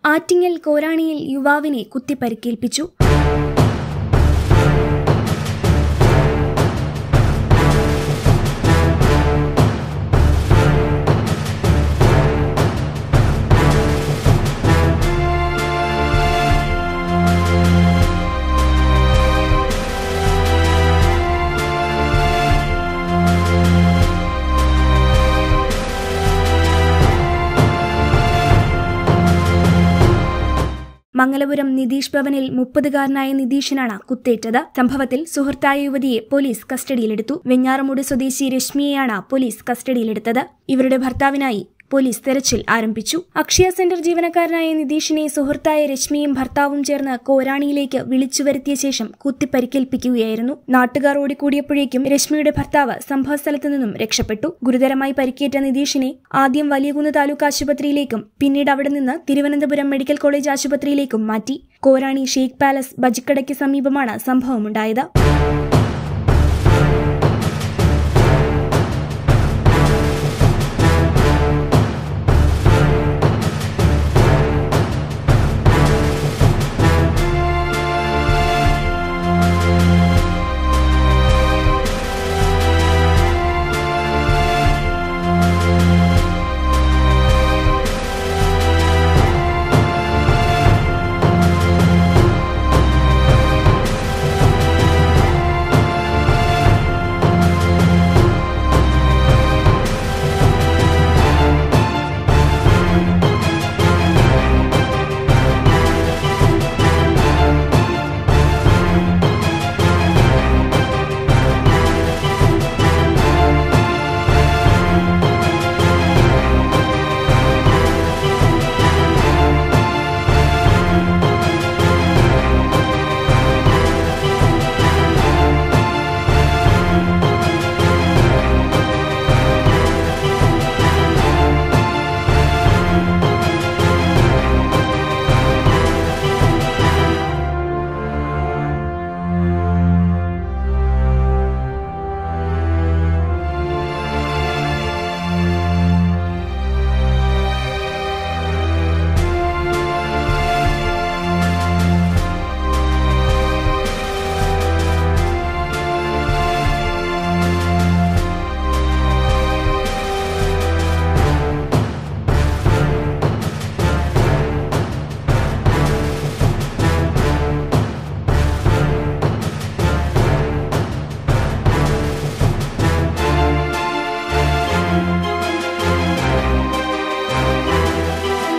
ആറ്റിങ്ങൽ കോരാണിയിൽ യുവാവിനെ കുത്തിപ്പരിക്കേൽപ്പിച്ചു മംഗലപുരം നിതീഷ് ഭവനിൽ മുപ്പതുകാരനായ നിതീഷിനാണ് കുത്തേറ്റത് സംഭവത്തിൽ സുഹൃത്തായ യുവതിയെ പോലീസ് കസ്റ്റഡിയിലെടുത്തു വെഞ്ഞാറമൂട് സ്വദേശി രശ്മിയെയാണ് പോലീസ് കസ്റ്റഡിയിലെടുത്തത് ഇവരുടെ ഭർത്താവിനായി പോലീസ് തെരച്ചിൽ ആരംഭിച്ചു അക്ഷയ സെന്റർ ജീവനക്കാരനായ നിതീഷിനെ സുഹൃത്തായ രശ്മിയും ഭർത്താവും ചേർന്ന് കോരാണിയിലേക്ക് വിളിച്ചു വരുത്തിയ ശേഷം കുത്തിപ്പരിക്കേൽപ്പിക്കുകയായിരുന്നു നാട്ടുകാർ ഓടിക്കൂടിയപ്പോഴേക്കും രശ്മിയുടെ ഭർത്താവ് സംഭവസ്ഥലത്തു നിന്നും രക്ഷപ്പെട്ടു ഗുരുതരമായി പരിക്കേറ്റ നിതീഷിനെ ആദ്യം വലിയകുന്ന് താലൂക്ക് ആശുപത്രിയിലേക്കും പിന്നീട് അവിടെ നിന്ന് തിരുവനന്തപുരം മെഡിക്കൽ കോളേജ് ആശുപത്രിയിലേക്കും മാറ്റി കോരാണി ഷെയ്ഖ് പാലസ് ബജിക്കടയ്ക്ക് സമീപമാണ് സംഭവമുണ്ടായത്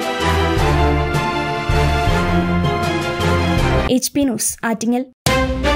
എച്ച് പി ന്യൂസ് ആറ്റിങ്ങൽ